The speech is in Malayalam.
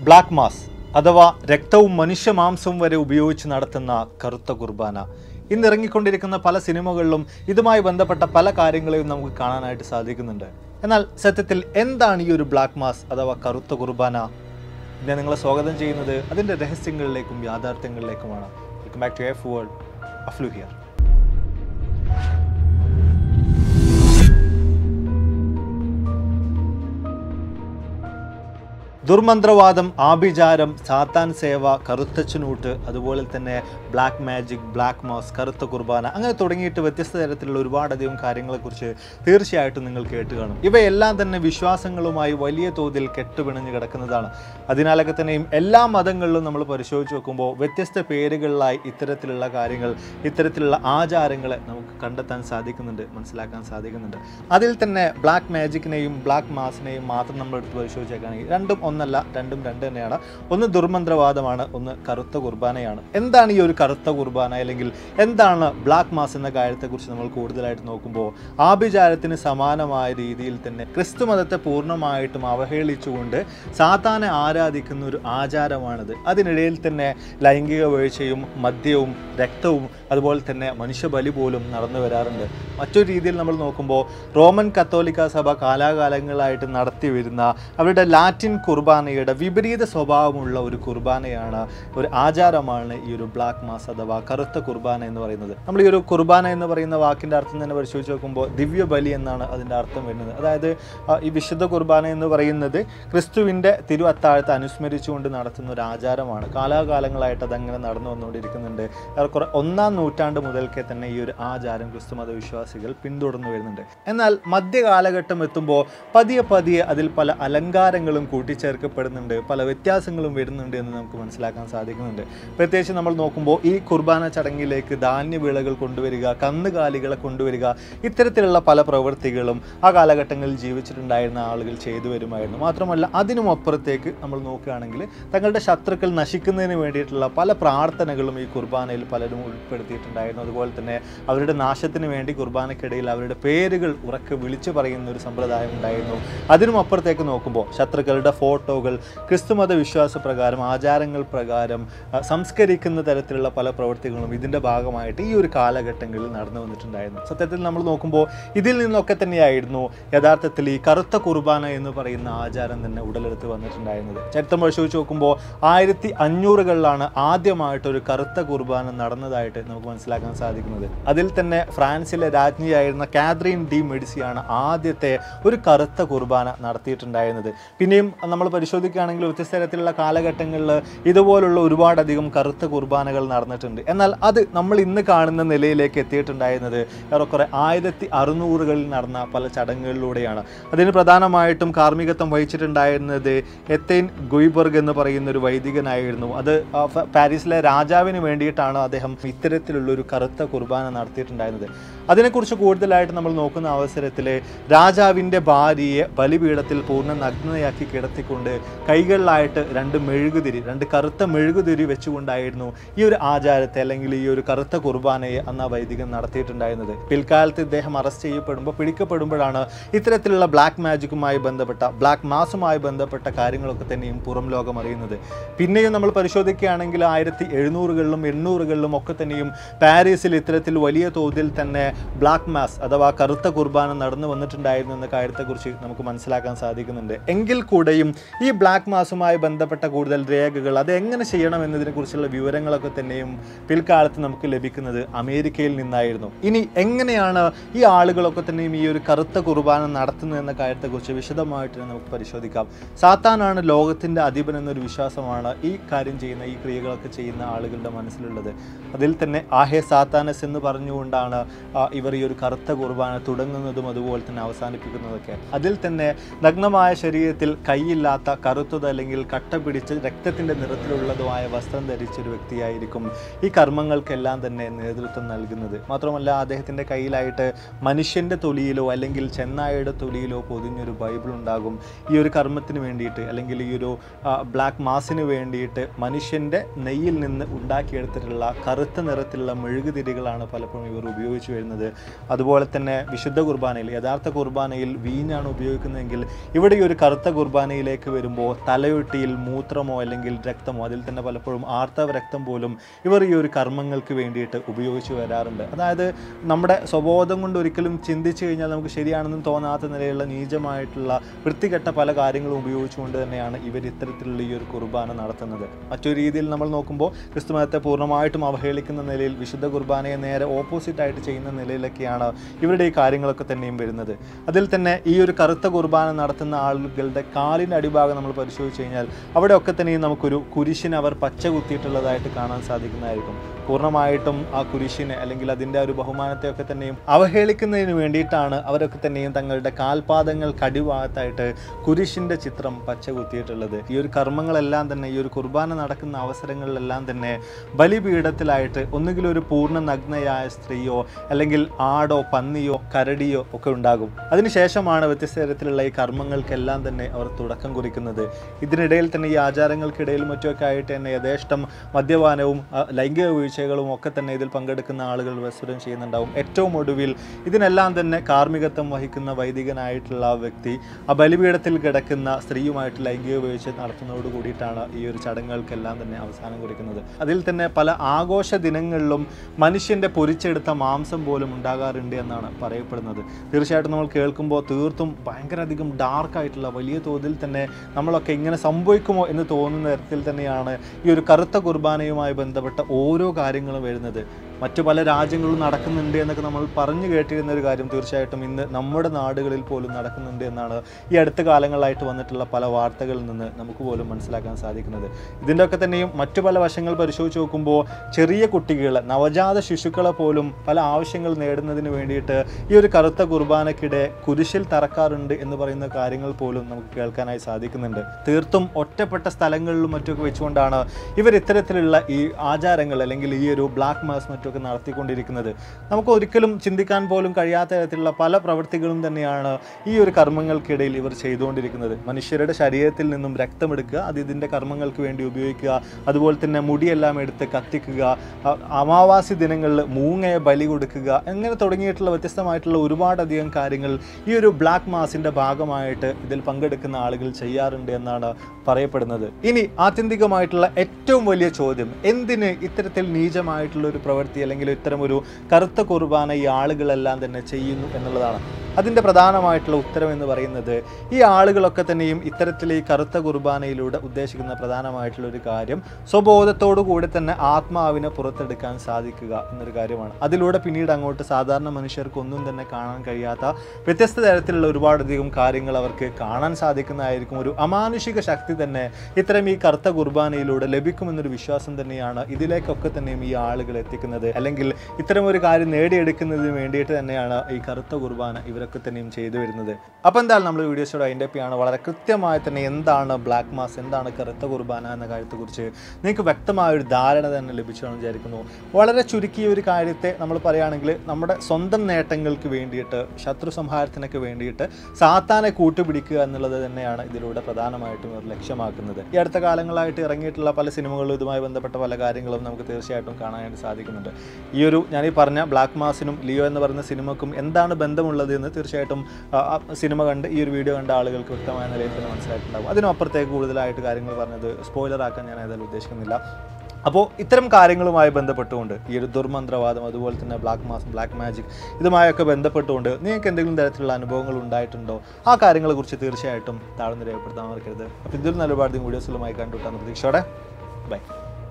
ബ്ലാക്ക് മാസ് അഥവാ രക്തവും മനുഷ്യമാംസവും വരെ ഉപയോഗിച്ച് നടത്തുന്ന കറുത്ത കുർബാന ഇന്ന് ഇറങ്ങിക്കൊണ്ടിരിക്കുന്ന പല സിനിമകളിലും ഇതുമായി ബന്ധപ്പെട്ട പല കാര്യങ്ങളെയും നമുക്ക് കാണാനായിട്ട് സാധിക്കുന്നുണ്ട് എന്നാൽ സത്യത്തിൽ എന്താണ് ഈ ഒരു ബ്ലാക്ക് മാസ് അഥവാ കറുത്ത കുർബാന ഞാൻ നിങ്ങളെ സ്വാഗതം ചെയ്യുന്നത് അതിൻ്റെ രഹസ്യങ്ങളിലേക്കും യാഥാർത്ഥ്യങ്ങളിലേക്കുമാണ് welcome back to F world അഫ്ലു ഹിയർ ദുർമന്ത്രവാദം ആഭിചാരം സാത്താൻ സേവ കറുത്തച്ചുനൂട്ട് അതുപോലെ തന്നെ ബ്ലാക്ക് മാജിക് ബ്ലാക്ക് മാസ് കറുത്ത കുർബാന അങ്ങനെ തുടങ്ങിയിട്ട് വ്യത്യസ്ത തരത്തിലുള്ള ഒരുപാടധികം കാര്യങ്ങളെക്കുറിച്ച് തീർച്ചയായിട്ടും നിങ്ങൾ കേട്ട് കാണും ഇവയെല്ലാം തന്നെ വിശ്വാസങ്ങളുമായി വലിയ തോതിൽ കെട്ടുപിണഞ്ഞ് കിടക്കുന്നതാണ് അതിനാലൊക്കെ തന്നെയും എല്ലാ മതങ്ങളിലും നമ്മൾ പരിശോധിച്ച് നോക്കുമ്പോൾ വ്യത്യസ്ത പേരുകളിലായി ഇത്തരത്തിലുള്ള കാര്യങ്ങൾ ഇത്തരത്തിലുള്ള ആചാരങ്ങളെ നമുക്ക് കണ്ടെത്താൻ സാധിക്കുന്നുണ്ട് മനസ്സിലാക്കാൻ സാധിക്കുന്നുണ്ട് അതിൽ തന്നെ ബ്ലാക്ക് മാജിക്കിനെയും ബ്ലാക്ക് മാസിനെയും മാത്രം നമ്മൾ എടുത്ത് പരിശോധിച്ചേക്കുകയാണെങ്കിൽ രണ്ടും ഒന്നല്ല രണ്ടും രണ്ട് തന്നെയാണ് ഒന്ന് ദുർമന്ത്രവാദമാണ് ഒന്ന് കറുത്ത കുർബാനയാണ് എന്താണ് ഈ ഒരു കറുത്ത കുർബാന അല്ലെങ്കിൽ എന്താണ് ബ്ലാക്ക് മാസ് എന്ന കാര്യത്തെക്കുറിച്ച് നമ്മൾ കൂടുതലായിട്ട് നോക്കുമ്പോൾ ആഭിചാരത്തിന് സമാനമായ രീതിയിൽ തന്നെ ക്രിസ്തു മതത്തെ പൂർണ്ണമായിട്ടും അവഹേളിച്ചുകൊണ്ട് സാത്താനെ ആരാധിക്കുന്ന ഒരു ആചാരമാണിത് അതിനിടയിൽ തന്നെ ലൈംഗിക വീഴ്ചയും മദ്യവും രക്തവും അതുപോലെ തന്നെ മനുഷ്യബലി പോലും നടന്നു വരാറുണ്ട് മറ്റൊരു രീതിയിൽ നമ്മൾ നോക്കുമ്പോൾ റോമൻ കത്തോലിക്ക സഭ കാലാകാലങ്ങളായിട്ട് നടത്തി വരുന്ന അവരുടെ ലാറ്റിൻ കുർബാനയുടെ വിപരീത സ്വഭാവമുള്ള ഒരു കുർബാനയാണ് ഒരു ആചാരമാണ് ഈ ഒരു ബ്ലാക്ക് മാസ് അഥവാ കറുത്ത കുർബാന എന്ന് പറയുന്നത് നമ്മൾ ഈ ഒരു കുർബാന എന്ന് പറയുന്ന വാക്കിൻ്റെ അർത്ഥം തന്നെ പരിശോധിച്ച് നോക്കുമ്പോൾ ദിവ്യബലി എന്നാണ് അതിൻ്റെ അർത്ഥം വരുന്നത് അതായത് ആ, ഈ വിശുദ്ധ കുർബാന എന്ന് പറയുന്നത് ക്രിസ്തുവിൻ്റെ തിരു അത്താഴത്ത് അനുസ്മരിച്ചുകൊണ്ട് നടത്തുന്ന ഒരു ആചാരമാണ് കാലാകാലങ്ങളായിട്ട് അതങ്ങനെ നടന്നു വന്നുകൊണ്ടിരിക്കുന്നുണ്ട് ഏറെക്കുറെ ഒന്നാം നൂറ്റാണ്ട് മുതൽക്കേ തന്നെ ഈ ഒരു ആചാരം ക്രിസ്തുമത വിശ്വാസികൾ പിന്തുടർന്നു വരുന്നുണ്ട് എന്നാൽ മധ്യകാലഘട്ടം എത്തുമ്പോൾ പതിയെ പതിയെ അതിൽ പല അലങ്കാരങ്ങളും കൂട്ടിച്ചേർക്കപ്പെടുന്നുണ്ട് പല വ്യത്യാസങ്ങളും വരുന്നുണ്ട് എന്ന് നമുക്ക് മനസ്സിലാക്കാൻ സാധിക്കുന്നുണ്ട് പ്രത്യേകിച്ച് നമ്മൾ നോക്കുമ്പോൾ ഈ കുർബാന ചടങ്ങിലേക്ക് ധാന്യവിളകൾ കൊണ്ടുവരിക കന്നുകാലികളെ കൊണ്ടുവരിക ഇത്തരത്തിലുള്ള പല പ്രവൃത്തികളും ആ കാലഘട്ടങ്ങളിൽ ജീവിച്ചിട്ടുണ്ടായിരുന്ന ആളുകൾ ചെയ്തു വരുമായിരുന്നു മാത്രമല്ല അതിനും അപ്പുറത്തേക്ക് നമ്മൾ നോക്കുകയാണെങ്കിൽ തങ്ങളുടെ ശത്രുക്കൾ നശിക്കുന്നതിന് വേണ്ടിയിട്ടുള്ള പല പ്രാർത്ഥനകളും ഈ കുർബാനയിൽ പലരും ഉൾപ്പെടുത്തിയിട്ടുണ്ടായിരുന്നു അതുപോലെ തന്നെ അവരുടെ നാശത്തിന് വേണ്ടി കുർബാനയ്ക്കിടയിൽ അവരുടെ പേരുകൾ ഉറക്കെ വിളിച്ചു പറയുന്ന ഒരു സമ്പ്രദായം ഉണ്ടായിരുന്നു അതിനും അപ്പുറത്തേക്ക് നോക്കുമ്പോൾ ശത്രുക്കളുടെ ഫോട്ടോകൾ ക്രിസ്തുമത വിശ്വാസ പ്രകാരം ആചാരങ്ങൾ പ്രകാരം ആ, സംസ്കരിക്കുന്ന തരത്തിലുള്ള പല പ്രവൃത്തികളും ഇതിൻ്റെ ഭാഗമായിട്ട് ഈ ഒരു കാലഘട്ടങ്ങളിൽ നടന്നു വന്നിട്ടുണ്ടായിരുന്നു സത്യത്തിൽ നമ്മൾ നോക്കുമ്പോൾ ഇതിൽ നിന്നൊക്കെ തന്നെയായിരുന്നു യഥാർത്ഥത്തിൽ ഈ കറുത്ത കുർബാന എന്ന് പറയുന്ന ആചാരം തന്നെ ഉടലെടുത്ത് വന്നിട്ടുണ്ടായിരുന്നത് ചരിത്രം പരിശോധിച്ച് നോക്കുമ്പോൾ ആയിരത്തി അഞ്ഞൂറുകളിലാണ് ആദ്യമായിട്ട് ഒരു കറുത്ത കുർബാന നടന്നതായിട്ട് നമുക്ക് മനസ്സിലാക്കാൻ സാധിക്കുന്നത് അതിൽ തന്നെ ഫ്രാൻസിലെ രാജ്ഞിയായിരുന്ന കാത്രീൻ ഡി മെഡിസിയാണ് ആദ്യത്തെ ഒരു കറുത്ത കുർബാന നടത്തിയിട്ടുണ്ടായിരുന്നത് പിന്നെയും നമ്മൾ പരിശോധിക്കുകയാണെങ്കിൽ വ്യത്യസ്ത തരത്തിലുള്ള കാലഘട്ടങ്ങളിൽ ഇതുപോലുള്ള ഒരുപാടധികം കറുത്ത കുർബാനകൾ നടന്നിട്ടുണ്ട് എന്നാൽ അത് നമ്മൾ ഇന്ന് കാണുന്ന നിലയിലേക്ക് എത്തിയിട്ടുണ്ടായിരുന്നത് ഏറെക്കുറെ ആയിരത്തി അറുന്നൂറുകളിൽ നടന്ന പല ചടങ്ങുകളിലൂടെയാണ് അതിന് പ്രധാനമായിട്ടും കാർമ്മികത്വം വഹിച്ചിട്ടുണ്ടായിരുന്നത് എത്തൈൻ ഗുയ്ബർഗ് എന്ന് പറയുന്ന ഒരു വൈദികനായിരുന്നു അത് ആ, ഫ- പാരീസിലെ രാജാവിന് വേണ്ടിയിട്ടാണ് അദ്ദേഹം ഇത്തരത്തിലുള്ള ഒരു കറുത്ത കുർബാന നടത്തിയിട്ടുണ്ടായിരുന്നത് അതിനെക്കുറിച്ച് കൂടുതലായിട്ട് നമ്മൾ നോക്കുന്ന അവസരത്തിൽ രാജാവിൻ്റെ ഭാര്യയെ ബലിപീഠത്തിൽ പൂർണ്ണ നഗ്നതയാക്കി കിടത്തിക്കൊണ്ട് കൈകളിലായിട്ട് രണ്ട് മെഴുകുതിരി രണ്ട് കറുത്ത മെഴുകുതിരി വെച്ചുകൊണ്ടായിരുന്നു ഈ ഒരു ആചാരത്തെ അല്ലെങ്കിൽ ഈ ഒരു കറുത്ത കുർബാനയെ അന്ന് ആ വൈദികൻ നടത്തിയിട്ടുണ്ടായിരുന്നത് പിൽക്കാലത്ത് ഇദ്ദേഹം അറസ്റ്റ് ചെയ്യപ്പെടുമ്പോൾ പിടിക്കപ്പെടുമ്പോഴാണ് ഇത്തരത്തിലുള്ള ബ്ലാക്ക് മാജിക്കുമായി ബന്ധപ്പെട്ട ബ്ലാക്ക് മാസുമായി ബന്ധപ്പെട്ട കാര്യങ്ങളൊക്കെ തന്നെയും പുറം ലോകം അറിയുന്നത് പിന്നെയും നമ്മൾ പരിശോധിക്കുകയാണെങ്കിൽ ആയിരത്തി എഴുന്നൂറുകളിലും എണ്ണൂറുകളിലും ഒക്കെ തന്നെയും പാരീസിൽ ഇത്തരത്തിൽ വലിയ തോതിൽ തന്നെ ബ്ലാക്ക് മാസ് അഥവാ കറുത്ത കുർബാന നടന്നു വന്നിട്ടുണ്ടായിരുന്നു എന്ന കാര്യത്തെക്കുറിച്ച് നമുക്ക് മനസ്സിലാക്കാൻ സാധിക്കുന്നുണ്ട് എങ്കിൽ കൂടെയും ഈ ബ്ലാക്ക് മാസുമായി ബന്ധപ്പെട്ട കൂടുതൽ രേഖകൾ അത് എങ്ങനെ ചെയ്യണം എന്നതിനെക്കുറിച്ചുള്ള വിവരങ്ങളൊക്കെ തന്നെയും പിൽക്കാലത്ത് നമുക്ക് ലഭിക്കുന്നത് അമേരിക്കയിൽ നിന്നായിരുന്നു ഇനി എങ്ങനെയാണ് ഈ ആളുകളൊക്കെ തന്നെയും ഈ ഒരു കറുത്ത കുർബാന നടത്തുന്നത് എന്ന കാര്യത്തെക്കുറിച്ച് വിശദമായിട്ട് നമുക്ക് പരിശോധിക്കാം സാത്താനാണ് ലോകത്തിൻ്റെ അധിപൻ എന്നൊരു വിശ്വാസമാണ് ഈ കാര്യം ചെയ്യുന്ന ഈ ക്രിയകളൊക്കെ ചെയ്യുന്ന ആളുകളുടെ മനസ്സിലുള്ളത് അതിൽ തന്നെ ആഹെ സാത്താനസ് എന്ന് പറഞ്ഞുകൊണ്ടാണ് ആ, ഇവർ ഈ ഒരു കറുത്ത കുർബാന തുടങ്ങുന്നതും അതുപോലെ തന്നെ അവസാനിപ്പിക്കുന്നതൊക്കെ അതിൽ തന്നെ നഗ്നമായ ശരീരത്തിൽ കൈയില്ലാത്ത കറുത്തത് അല്ലെങ്കിൽ കട്ട പിടിച്ച് രക്തത്തിൻ്റെ നിറത്തിലുള്ളതുമായ വസ്ത്രം ധരിച്ച ഒരു വ്യക്തിയായിരിക്കും ഈ കർമ്മങ്ങൾക്കെല്ലാം തന്നെ നേതൃത്വം നൽകുന്നത് മാത്രമല്ല അദ്ദേഹത്തിൻ്റെ കയ്യിലായിട്ട് മനുഷ്യൻ്റെ തൊലിയിലോ അല്ലെങ്കിൽ ചെന്നായയുടെ തൊലിയിലോ പൊതിഞ്ഞൊരു ബൈബിൾ ഉണ്ടാകും ഈ ഒരു കർമ്മത്തിന് വേണ്ടിയിട്ട് അല്ലെങ്കിൽ ഈ ഒരു ബ്ലാക്ക് മാസിന് വേണ്ടിയിട്ട് മനുഷ്യൻ്റെ നെയ്യിൽ നിന്ന് ഉണ്ടാക്കിയെടുത്തിട്ടുള്ള കറുത്ത നിറത്തിലുള്ള മെഴുകുതിരികളാണ് പലപ്പോഴും ഇവർ ഉപയോഗിച്ചു വരുന്നത് അതുപോലെ തന്നെ വിശുദ്ധ കുർബാനയിൽ യഥാർത്ഥ കുർബാനയിൽ വീഞ്ഞാണ് ഉപയോഗിക്കുന്നതെങ്കിൽ ഇവിടെ ഈ ഒരു കറുത്ത കുർബാനയിലേക്ക് വരുമ്പോൾ തലയൊട്ടിയിൽ മൂത്രമോ അല്ലെങ്കിൽ രക്തമോ അതിൽ തന്നെ പലപ്പോഴും ആർത്തവ രക്തം പോലും ഇവർ ഈ ഒരു കർമ്മങ്ങൾക്ക് വേണ്ടിയിട്ട് ഉപയോഗിച്ച് വരാറുണ്ട് അതായത് നമ്മുടെ സ്വബോധം കൊണ്ട് ഒരിക്കലും ചിന്തിച്ചു കഴിഞ്ഞാൽ നമുക്ക് ശരിയാണെന്ന് തോന്നാത്ത നിലയിലുള്ള നീചമായിട്ടുള്ള വൃത്തികെട്ട പല കാര്യങ്ങളും ഉപയോഗിച്ചുകൊണ്ട് തന്നെയാണ് ഇവർ ഇത്തരത്തിലുള്ള ഈ ഒരു കുർബാന നടത്തുന്നത് മറ്റൊരു രീതിയിൽ നമ്മൾ നോക്കുമ്പോൾ ക്രിസ്തുമതത്തെ പൂർണ്ണമായിട്ടും അവഹേളിക്കുന്ന നിലയിൽ വിശുദ്ധ കുർബാനയെ നേരെ ഓപ്പോസിറ്റ് ആയിട്ട് ചെയ്യുന്ന നിലയിലൊക്കെയാണ് ഇവരുടെ ഈ കാര്യങ്ങളൊക്കെ തന്നെയും വരുന്നത് അതിൽ തന്നെ ഈ ഒരു കറുത്ത കുർബാന നടത്തുന്ന ആളുകളുടെ കാലിൻ്റെ അടിഭാഗം നമ്മൾ പരിശോധിച്ച് കഴിഞ്ഞാൽ അവിടെയൊക്കെ തന്നെയും നമുക്കൊരു കുരിശിന് അവർ പച്ച കുത്തിയിട്ടുള്ളതായിട്ട് കാണാൻ സാധിക്കുന്നതായിരിക്കും പൂർണ്ണമായിട്ടും ആ കുരിശിനെ അല്ലെങ്കിൽ അതിൻ്റെ ആ ഒരു ബഹുമാനത്തെയൊക്കെ തന്നെയും അവഹേളിക്കുന്നതിന് വേണ്ടിയിട്ടാണ് അവരൊക്കെ തന്നെയും തങ്ങളുടെ കാൽപാദങ്ങൾക്ക് അടിഭാഗത്തായിട്ട് കുരിശിൻ്റെ ചിത്രം പച്ച കുത്തിയിട്ടുള്ളത് ഈ ഒരു കർമ്മങ്ങളെല്ലാം തന്നെ ഈ ഒരു കുർബാന നടക്കുന്ന അവസരങ്ങളിലെല്ലാം തന്നെ ബലിപീഠത്തിലായിട്ട് ഒന്നുകിൽ ഒരു പൂർണ്ണ നഗ്നയായ സ്ത്രീയോ അല്ലെങ്കിൽ ആടോ പന്നിയോ കരടിയോ ഒക്കെ ഉണ്ടാകും അതിനുശേഷമാണ് വ്യത്യസ്ത തരത്തിലുള്ള ഈ കർമ്മങ്ങൾക്കെല്ലാം തന്നെ അവർ തുടക്കം കുറിക്കുന്നത് ഇതിനിടയിൽ തന്നെ ഈ ആചാരങ്ങൾക്കിടയിൽ മറ്റുമൊക്കെ ആയിട്ട് തന്നെ യഥേഷ്ടം മദ്യപാനവും ആ, ലൈംഗിക വീഴ്ചകളും ഒക്കെ തന്നെ ഇതിൽ പങ്കെടുക്കുന്ന ആളുകൾ പ്രസ്തുതം ചെയ്യുന്നുണ്ടാവും ഏറ്റവും ഒടുവിൽ ഇതിനെല്ലാം തന്നെ കാർമ്മികത്വം വഹിക്കുന്ന വൈദികനായിട്ടുള്ള ആ വ്യക്തി ആ ബലിപീഠത്തിൽ കിടക്കുന്ന സ്ത്രീയുമായിട്ട് ലൈംഗിക വീഴ്ച നടത്തുന്നതോട് കൂടിയിട്ടാണ് ഈ ഒരു ചടങ്ങുകൾക്കെല്ലാം തന്നെ അവസാനം കുറിക്കുന്നത് അതിൽ തന്നെ പല ആഘോഷ ദിനങ്ങളിലും മനുഷ്യൻ്റെ പൊരിച്ചെടുത്ത മാംസം പോലും ഉണ്ടാകാറുണ്ട് എന്നാണ് പറയപ്പെടുന്നത് തീർച്ചയായിട്ടും നമ്മൾ കേൾക്കുമ്പോൾ തീർത്തും ഭയങ്കരധികം ഡാർക്കായിട്ടുള്ള വലിയ തോതിൽ തന്നെ നമ്മളൊക്കെ ഇങ്ങനെ സംഭവിക്കുമോ എന്ന് തോന്നുന്ന തരത്തിൽ തന്നെയാണ് ഈ ഒരു കറുത്ത കുർബാനയുമായി ബന്ധപ്പെട്ട ഓരോ കാര്യങ്ങളും വരുന്നത് മറ്റു പല രാജ്യങ്ങളും നടക്കുന്നുണ്ട് എന്നൊക്കെ നമ്മൾ പറഞ്ഞു കേട്ടിരുന്ന ഒരു കാര്യം തീർച്ചയായിട്ടും ഇന്ന് നമ്മുടെ നാടുകളിൽ പോലും നടക്കുന്നുണ്ട് എന്നാണ് ഈ അടുത്ത കാലങ്ങളായിട്ട് വന്നിട്ടുള്ള പല വാർത്തകളിൽ നിന്ന് നമുക്ക് പോലും മനസ്സിലാക്കാൻ സാധിക്കുന്നത് ഇതിൻ്റെ ഒക്കെ തന്നെയും മറ്റു പല വശങ്ങൾ പരിശോധിച്ച് നോക്കുമ്പോൾ ചെറിയ കുട്ടികളെ നവജാത ശിശുക്കളെ പോലും പല ആവശ്യങ്ങൾ നേടുന്നതിന് വേണ്ടിയിട്ട് ഈ ഒരു കറുത്ത കുർബാനക്കിടെ കുരിശിൽ തറക്കാറുണ്ട് എന്ന് പറയുന്ന കാര്യങ്ങൾ പോലും നമുക്ക് കേൾക്കാനായി സാധിക്കുന്നുണ്ട് തീർത്തും ഒറ്റപ്പെട്ട സ്ഥലങ്ങളിലും മറ്റുമൊക്കെ വെച്ചുകൊണ്ടാണ് ഇവർ ഇത്തരത്തിലുള്ള ഈ ആചാരങ്ങൾ അല്ലെങ്കിൽ ഈ ഒരു ബ്ലാക്ക് മാസ് മറ്റുമൊക്കെ നടത്തിക്കൊണ്ടിരിക്കുന്നത് നമുക്ക് ഒരിക്കലും ചിന്തിക്കാൻ പോലും കഴിയാത്ത തരത്തിലുള്ള പല പ്രവൃത്തികളും തന്നെയാണ് ഈ ഒരു കർമ്മങ്ങൾക്കിടയിൽ ഇവർ ചെയ്തുകൊണ്ടിരിക്കുന്നത് മനുഷ്യരുടെ ശരീരത്തിൽ നിന്നും രക്തമെടുക്കുക അത് ഇതിൻ്റെ കർമ്മങ്ങൾക്ക് വേണ്ടി ഉപയോഗിക്കുക അതുപോലെ തന്നെ മുടിയെല്ലാം എടുത്ത് കത്തിക്കുക അ- അമാവാസി ദിനങ്ങളിൽ മൂങ്ങയെ ബലി കൊടുക്കുക അങ്ങനെ തുടങ്ങിയിട്ടുള്ള വ്യത്യസ്തമായിട്ടുള്ള ഒരുപാടധികം കാര്യങ്ങൾ ഈ ഒരു ബ്ലാക്ക് മാസിൻ്റെ ഭാഗമായിട്ട് ഇതിൽ പങ്കെടുക്കുന്ന ആളുകൾ ചെയ്യാറുണ്ട് എന്നാണ് പറയപ്പെടുന്നത് ഇനി ആത്യന്തികമായിട്ടുള്ള ഏറ്റവും വലിയ ചോദ്യം എന്തിന് ഇത്തരത്തിൽ നീചമായിട്ടുള്ള ഒരു പ്രവൃത്തി അല്ലെങ്കിൽ ഇത്തരം ഒരു കറുത്ത കുർബാന ഈ ആളുകളെല്ലാം തന്നെ ചെയ്യുന്നു എന്നുള്ളതാണ് അതിൻ്റെ പ്രധാനമായിട്ടുള്ള ഉത്തരം എന്ന് പറയുന്നത് ഈ ആളുകളൊക്കെ തന്നെയും ഇത്തരത്തിൽ ഈ കറുത്ത കുർബാനയിലൂടെ ഉദ്ദേശിക്കുന്ന പ്രധാനമായിട്ടുള്ള ഒരു കാര്യം സ്വബോധത്തോടു കൂടി തന്നെ ആത്മാവിനെ പുറത്തെടുക്കാൻ സാധിക്കുക എന്നൊരു കാര്യമാണ് അതിലൂടെ പിന്നീട് അങ്ങോട്ട് സാധാരണ മനുഷ്യർക്ക് ഒന്നും തന്നെ കാണാൻ കഴിയാത്ത വ്യത്യസ്ത തരത്തിലുള്ള ഒരുപാടധികം കാര്യങ്ങൾ അവർക്ക് കാണാൻ സാധിക്കുന്നതായിരിക്കും ഒരു അമാനുഷിക ശക്തി തന്നെ ഇത്തരം ഈ കറുത്ത കുർബാനയിലൂടെ ലഭിക്കുമെന്നൊരു വിശ്വാസം തന്നെയാണ് ഇതിലേക്കൊക്കെ തന്നെയും ഈ ആളുകൾ എത്തിക്കുന്നത് അല്ലെങ്കിൽ ഇത്തരം ഒരു കാര്യം നേടിയെടുക്കുന്നതിന് വേണ്ടിയിട്ട് തന്നെയാണ് ഈ കറുത്ത കുർബാന ഇവരൊക്കെ തന്നെയും ചെയ്തു വരുന്നത് അപ്പോൾ എന്തായാലും നമ്മൾ വീഡിയോസോട് അതിൻ്റെ ആണ് വളരെ കൃത്യമായി തന്നെ എന്താണ് ബ്ലാക്ക് മാസ് എന്താണ് കറുത്ത കുർബാന എന്ന കാര്യത്തെക്കുറിച്ച് നിങ്ങൾക്ക് വ്യക്തമായ ഒരു ധാരണ തന്നെ ലഭിച്ചെന്ന് വിചാരിക്കുന്നു വളരെ ചുരുക്കിയ ഒരു കാര്യത്തെ നമ്മൾ പറയുകയാണെങ്കിൽ നമ്മുടെ സ്വന്തം നേട്ടങ്ങൾക്ക് വേണ്ടിയിട്ട് ശത്രു സംഹാരത്തിനൊക്കെ വേണ്ടിയിട്ട് സാത്താനെ കൂട്ടുപിടിക്കുക എന്നുള്ളത് തന്നെയാണ് ഇതിലൂടെ പ്രധാനമായിട്ടും ഇവർ ലക്ഷ്യമാക്കുന്നത് ഈ അടുത്ത കാലങ്ങളായിട്ട് ഇറങ്ങിയിട്ടുള്ള പല സിനിമകളിലും ഇതുമായി ബന്ധപ്പെട്ട പല കാര്യങ്ങളും നമുക്ക് തീർച്ചയായിട്ടും കാണാനായിട്ട് സാധിക്കുന്നുണ്ട് ഈ ഒരു ഞാൻ ഈ പറഞ്ഞ ബ്ലാക്ക് മാസിനും ലിയോ എന്ന് പറയുന്ന സിനിമക്കും എന്താണ് ബന്ധമുള്ളത് എന്ന് തീർച്ചയായിട്ടും ആ, ആ സിനിമ കണ്ട് ഈ ഒരു വീഡിയോ കണ്ട ആളുകൾക്ക് വ്യക്തമായ നിലയിൽ തന്നെ മനസ്സിലായിട്ടുണ്ടാകും അതിനപ്പുറത്തേക്ക് കൂടുതലായിട്ട് കാര്യങ്ങൾ പറഞ്ഞത് സ്പോയിലർ ആക്കാൻ ഞാൻ ഏതായാലും ഉദ്ദേശിക്കുന്നില്ല അപ്പോൾ ഇത്തരം കാര്യങ്ങളുമായി ബന്ധപ്പെട്ടുകൊണ്ട് ഈ ഒരു ദുർമന്ത്രവാദം അതുപോലെ തന്നെ ബ്ലാക്ക് മാസ് ബ്ലാക്ക് മാജിക് ഇതുമായൊക്കെ ബന്ധപ്പെട്ടുകൊണ്ട് നിങ്ങൾക്ക് എന്തെങ്കിലും തരത്തിലുള്ള അനുഭവങ്ങൾ ഉണ്ടായിട്ടുണ്ടോ ആ കാര്യങ്ങളെക്കുറിച്ച് തീർച്ചയായിട്ടും താഴ്ന്ന് രേഖപ്പെടുത്താൻ മറക്കരുത് അപ്പോൾ ഇതിൽ നല്ല ഒരുപാട് വീഡിയോസുകളുമായി കണ്ടുവിട്ടാണ് പ്രതീക്ഷയോടെ ബൈ